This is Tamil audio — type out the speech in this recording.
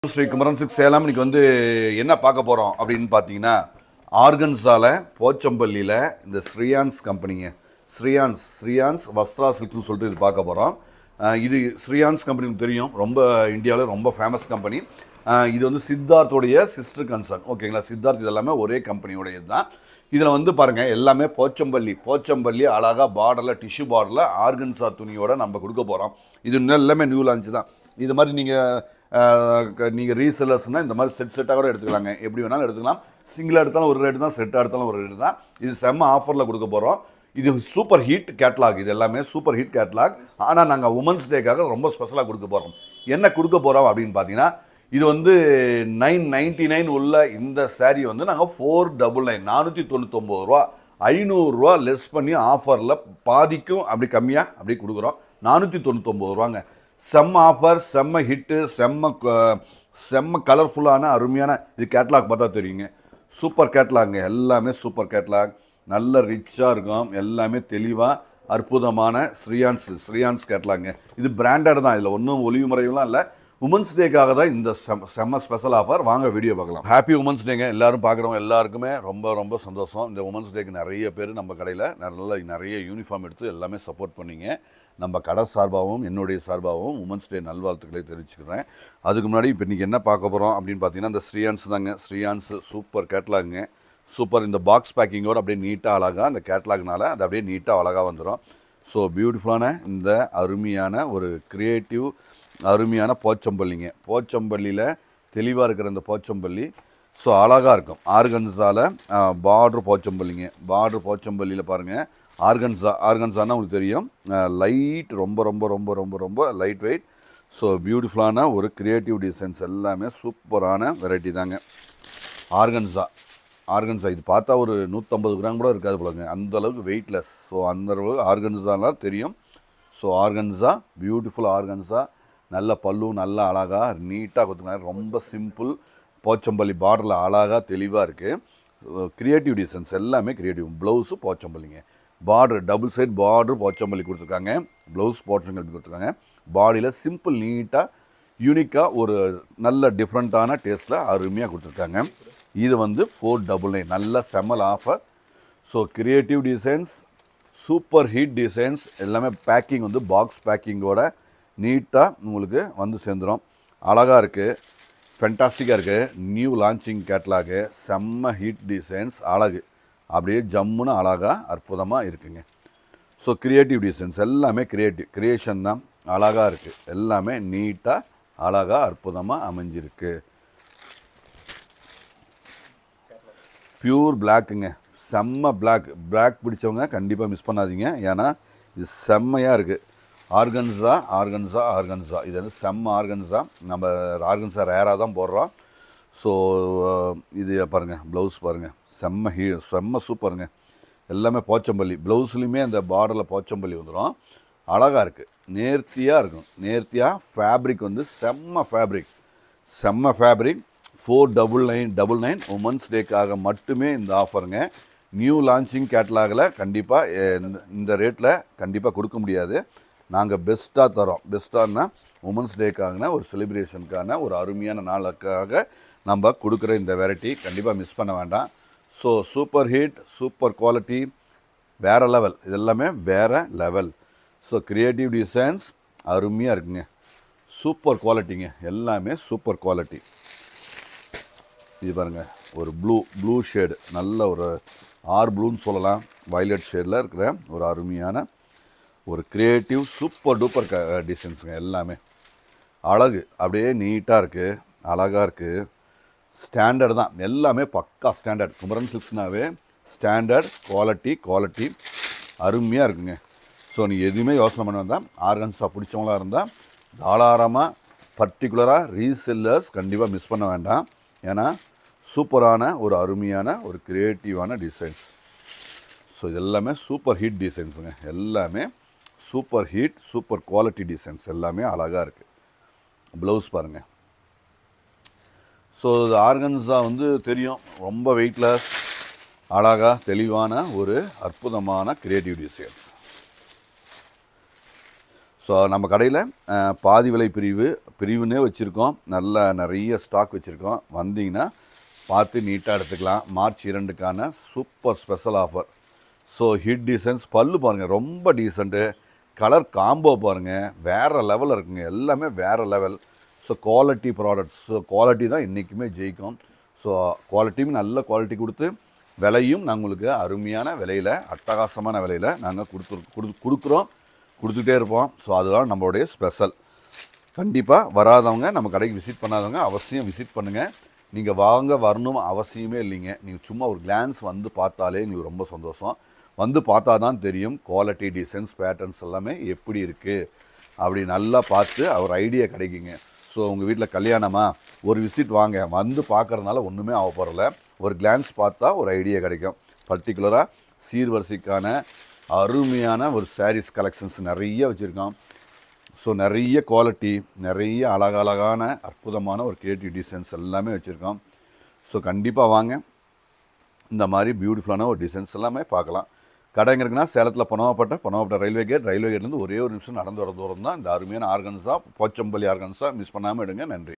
ஸ்ரீ குமரன் சிக்ஸ் சேலம் இன்னைக்கு வந்து என்ன பார்க்க போகிறோம் அப்படின்னு பார்த்தீங்கன்னா ஆர்கன்ஸால போச்சம்பள்ளியில் இந்த ஸ்ரீயான்ஸ் கம்பெனிங்க ஸ்ரீயான்ஸ் ஸ்ரீயான்ஸ் வஸ்த்ரா சில்க்ஸ்னு சொல்லிட்டு இது பார்க்க போகிறோம் இது ஸ்ரீயான்ஸ் கம்பெனிக்கு தெரியும் ரொம்ப இந்தியாவில் ரொம்ப ஃபேமஸ் கம்பெனி இது வந்து சித்தார்த்தோடைய சிஸ்டர் கன்சர்ன் ஓகேங்களா சித்தார்த் இது எல்லாமே ஒரே கம்பெனியோடைய தான் இதில் வந்து பாருங்கள் எல்லாமே போச்சம்பள்ளி போச்சம்பள்ளி அழகாக பார்டரில் டிஷ்யூ பார்டரில் ஆர்கன்ஸா துணியோட நம்ம கொடுக்க போகிறோம் இது இன்னும் எல்லாமே நியூ லான்ச் தான் இது மாதிரி நீங்கள் நீங்கள் ரீசெல்லர்ஸ்னால் இந்த மாதிரி செட் செட்டாக கூட எடுத்துக்கலாங்க எப்படி வேணாலும் எடுத்துக்கலாம் சிங்கிளாக எடுத்தாலும் ஒரு ரேட்டு தான் செட்டாக எடுத்தாலும் ஒரு ரேட்டு தான் இது செம்ம ஆஃபரில் கொடுக்க போகிறோம் இது சூப்பர் ஹீட் கேட்லாக் இது எல்லாமே சூப்பர் ஹீட் கேட்லாக் ஆனால் நாங்கள் உமன்ஸ் டேக்காக ரொம்ப ஸ்பெஷலாக கொடுக்க போகிறோம் என்ன கொடுக்க போகிறோம் அப்படின்னு பார்த்தீங்கன்னா இது வந்து நைன் நைன்டி நைன் உள்ள இந்த saree வந்து நாங்கள் ஃபோர் டபுள் நைன் நானூற்றி தொண்ணூத்தொம்பது ரூபா ஐநூறுரூவா லெஸ் பண்ணி ஆஃபரில் பாதிக்கும் அப்படி கம்மியாக அப்படி கொடுக்குறோம் நானூற்றி தொண்ணூத்தொம்பது ரூபாங்க செம்ம ஆஃபர் செம்ம ஹிட்டு செம்ம க- செம்ம கலர்ஃபுல்லான அருமையான இது கேட்லாக் பார்த்தா தெரியுங்க சூப்பர் கேட்லாங்க எல்லாமே சூப்பர் கேட்லாக் நல்ல ரிச்சாக இருக்கும் எல்லாமே தெளிவாக அற்புதமான ஸ்ரீயான்ஸ் ஸ்ரீயான்ஸ் கேட்லாங்க இது பிராண்டட் தான் இதில் ஒன்றும் ஒளிவு முறையெல்லாம் இல்லை உமன்ஸ் டேக்காக தான் இந்த செம்ம செம்ம ஸ்பெஷல் ஆஃபர் வாங்க வீடியோ பார்க்கலாம் ஹாப்பி உமன்ஸ் டேங்க எல்லாரும் பார்க்குறவங்க எல்லாருக்குமே ரொம்ப ரொம்ப சந்தோஷம் இந்த உமன்ஸ் டேக்கு நிறைய பேர் நம்ம கடையில் நல்ல நிறைய யூனிஃபார்ம் எடுத்து எல்லாமே சப்போர்ட் பண்ணீங்க நம்ம கடை சார்பாகவும் என்னுடைய சார்பாகவும் உமன்ஸ் டே நல்வாழ்த்துக்களை தெரிவிச்சுக்கிறேன் அதுக்கு முன்னாடி இப்போ இன்றைக்கி என்ன பார்க்க போகிறோம் அப்படின்னு பார்த்தீங்கன்னா இந்த ஸ்ரீயான்ஸ் தாங்க ஸ்ரீயான்ஸ் சூப்பர் கேட்லாகுங்க சூப்பர் இந்த பாக்ஸ் பேக்கிங்கோட அப்படியே நீட்டாக அழகாக அந்த கேட்லாக்னால அது அப்படியே நீட்டாக அழகாக வந்துடும் ஸோ பியூட்டிஃபுல்லான இந்த அருமையான ஒரு கிரியேட்டிவ் அருமையான போச்சம்பள்ளிங்க போச்சம்பள்ளியில் தெளிவாக இருக்கிற இந்த போச்சம்பள்ளி ஸோ அழகாக இருக்கும் ஆர்கன்ஸால் பார்ட்ரு போச்சம்பள்ளிங்க பார்ட்ரு போச்சம்பள்ளியில் பாருங்கள் ஆர்கன்ஸா ஆர்கன்ஸானா உங்களுக்கு தெரியும் லைட் ரொம்ப ரொம்ப ரொம்ப ரொம்ப ரொம்ப லைட் வெயிட் ஸோ பியூட்டிஃபுல்லான ஒரு கிரியேட்டிவ் டிசைன்ஸ் எல்லாமே சூப்பரான வெரைட்டி தாங்க ஆர்கன்ஸா ஆர்கன்ஸா இது பார்த்தா ஒரு நூற்றம்பது கிராம் கூட இருக்காது போலங்க அந்த அளவுக்கு வெயிட்லெஸ் ஸோ அந்த அளவுக்கு ஆர்கன்ஸாலாம் தெரியும் ஸோ ஆர்கன்ஸா பியூட்டிஃபுல் ஆர்கன்ஸா நல்ல பல்லு நல்ல அழகாக நீட்டாக கொடுத்துருக்காங்க ரொம்ப சிம்பிள் போச்சம்பள்ளி பார்டரில் அழகாக தெளிவாக இருக்குது கிரியேட்டிவ் டிசைன்ஸ் எல்லாமே கிரியேட்டிவ் ப்ளவுஸு போச்சம்பள்ளிங்க border double side border Pochampalli கொடுத்துருக்காங்க ப்ளவுஸ் போச்சம்பள்ளி கொடுத்துருக்காங்க பாடியில் சிம்பிள் நீட்டாக யூனிக்காக ஒரு நல்ல டிஃப்ரெண்ட்டான டேஸ்ட்டில் அருமையாக கொடுத்துருக்காங்க இது வந்து ஃபோர் டபுள் நைன் நல்ல செமல் offer so creative designs super hit designs எல்லாமே பேக்கிங் வந்து பாக்ஸ் பேக்கிங்கோட நீட்டாக உங்களுக்கு வந்து சேர்ந்துடும் அழகாக இருக்குது ஃபென்டாஸ்டிக்காக இருக்குது நியூ லான்ச்சிங் கேட்லாகு செம்ம ஹீட் டிசைன்ஸ் அழகு அப்படியே ஜம்முன்னு அழகாக அற்புதமாக இருக்குங்க ஸோ கிரியேட்டிவ் டிசைன்ஸ் எல்லாமே கிரியேட்டிவ் கிரியேஷன் தான் அழகாக இருக்குது எல்லாமே நீட்டாக அழகாக அற்புதமாக அமைஞ்சிருக்கு பியூர் பிளாக்குங்க செம்ம பிளாக் பிளாக் பிடிச்சவங்க கண்டிப்பாக மிஸ் பண்ணாதீங்க ஏன்னா இது செம்மையாக இருக்குது ஆர்கன்ஸா ஆர்கன்ஸா ஆர்கன்ஸா இது வந்து செம்ம ஆர்கன்ஸா நம்ம ஆர்கன்ஸா ரேராக தான் போடுறோம் ஸோ இது பாருங்கள் ப்ளவுஸ் பாருங்கள் செம்ம ஹீ செம்ம சூப்பருங்க எல்லாமே போச்சம்பள்ளி ப்ளவுஸ்லையுமே அந்த பார்டரில் போச்சம்பள்ளி வந்துடும் அழகாக இருக்குது நேர்த்தியாக இருக்கும் நேர்த்தியாக ஃபேப்ரிக் வந்து செம்ம ஃபேப்ரிக் செம்ம fabric four double nine double nine women's டேக்காக மட்டுமே இந்த ஆஃபருங்க நியூ லான்ச்சிங் கேட்லாகில் கண்டிப்பாக இந்த ரேட்டில் கண்டிப்பாக கொடுக்க முடியாது நாங்கள் பெஸ்ட்டாக தரோம் பெஸ்ட்டானா உமன்ஸ் டேக்கான ஒரு செலிப்ரேஷனுக்கான ஒரு அருமையான நாளுக்காக நம்ம கொடுக்குற இந்த வெரைட்டி கண்டிப்பாக மிஸ் பண்ண வேண்டாம் so super hit super quality வேறு லெவல் இது எல்லாமே வேறு லெவல் ஸோ கிரியேட்டிவ் டிசைன்ஸ் அருமையாக இருக்குங்க சூப்பர் குவாலிட்டிங்க எல்லாமே சூப்பர் குவாலிட்டி இது பாருங்கள் ஒரு ப்ளூ ப்ளூ ஷேடு நல்ல ஒரு ஆர் ப்ளூன்னு சொல்லலாம் வயலட் ஷேடில் இருக்கிற ஒரு அருமையான ஒரு கிரியேட்டிவ் சூப்பர் டூப்பர் க டிசைன்ஸுங்க எல்லாமே அழகு அப்படியே நீட்டாக இருக்குது அழகாக இருக்குது ஸ்டாண்டர்ட் தான் எல்லாமே பக்கா ஸ்டாண்டர்ட் குமரன் சில்க்ஸ்னாவே ஸ்டாண்டர்ட் குவாலிட்டி குவாலிட்டி அருமையாக இருக்குங்க ஸோ நீ எதுவுமே யோசனை பண்ண வேண்டாம் ஆர்கன்ஸாக பிடிச்சவங்களா இருந்தால் தாராளமாக பர்டிகுலராக ரீசெல்லர்ஸ் கண்டிப்பாக மிஸ் பண்ண வேண்டாம் ஏன்னா சூப்பரான ஒரு அருமையான ஒரு கிரியேட்டிவான டிசைன்ஸ் ஸோ இது எல்லாமே சூப்பர் ஹீட் டிசைன்ஸுங்க எல்லாமே super hit super quality designs எல்லாமே அழகாக இருக்குது ப்ளவுஸ் பாருங்கள் ஸோ இது ஆர்கன்ஸா வந்து தெரியும் ரொம்ப வெயிட்லெஸ் அழகாக தெளிவான ஒரு அற்புதமான கிரியேட்டிவ் டிசைன்ஸ் ஸோ ஸோ நம்ம கடையில் பாதி விலை பிரிவு பிரிவுன்னே வச்சுருக்கோம் நல்ல நிறைய ஸ்டாக் வச்சுருக்கோம் வந்தீங்கன்னா பார்த்து நீட்டாக எடுத்துக்கலாம் மார்ச் இரண்டுக்கான super special offer so hit designs பல்லு பாருங்கள் ரொம்ப டீசெண்ட்டு கலர் காம்போ பாருங்கள் வேறு லெவலில் இருக்குங்க எல்லாமே வேறு level so quality products so quality தான் என்றைக்குமே ஜெயிக்கும் ஸோ குவாலிட்டியும் நல்ல குவாலிட்டி கொடுத்து விலையும் நாங்கள் உங்களுக்கு அருமையான விலையில் அட்டகாசமான விலையில் நாங்கள் கொடுத்து கொடு கொடுக்குறோம் கொடுத்துட்டே இருப்போம் ஸோ அதுதான் நம்மளுடைய ஸ்பெஷல் கண்டிப்பாக வராதவங்க நம்ம கடைக்கு விசிட் பண்ணாதவங்க அவசியம் விசிட் பண்ணுங்கள் நீங்கள் வாங்க வரணும் அவசியமே இல்லைங்க நீங்கள் சும்மா ஒரு கிளான்ஸ் வந்து பார்த்தாலே எங்களுக்கு ரொம்ப சந்தோஷம் வந்து பார்த்தா தான் தெரியும் குவாலிட்டி டிசைன்ஸ் பேட்டர்ன்ஸ் எல்லாமே எப்படி இருக்குது அப்படி நல்லா பார்த்து ஒரு ஐடியா கிடைக்குங்க ஸோ உங்கள் வீட்டில் கல்யாணமா ஒரு விசிட் வாங்க வந்து பார்க்கறதுனால ஒன்றுமே ஆக போகிறல ஒரு கிளான்ஸ் பார்த்தா ஒரு ஐடியா கிடைக்கும் பர்டிகுலராக சீர்வரிசைக்கான அருமையான ஒரு சாரீஸ் கலெக்ஷன்ஸ் நிறைய வச்சுருக்கோம் ஸோ நிறைய குவாலிட்டி நிறைய அழகழகான அற்புதமான ஒரு கிரியேட்டிவ் டிசைன்ஸ் எல்லாமே வச்சுருக்கோம் ஸோ கண்டிப்பாக வாங்க இந்த மாதிரி பியூட்டிஃபுல்லான ஒரு டிசைன்ஸ் எல்லாமே பார்க்கலாம் கடைங்க இருக்குன்னா சேலத்தில் பனவாப்பட்ட பனவாப்பட்ட ரயில்வே கேட் ரயில்வே கேட்லேருந்து ஒரே ஒரு நிமிஷம் நடந்து வர தூரம் தான் இந்த அருமையான ஆர்கன்ஸா போச்சம்பள்ளி ஆர்கன்ஸா மிஸ் பண்ணாமல் எடுங்க நன்றி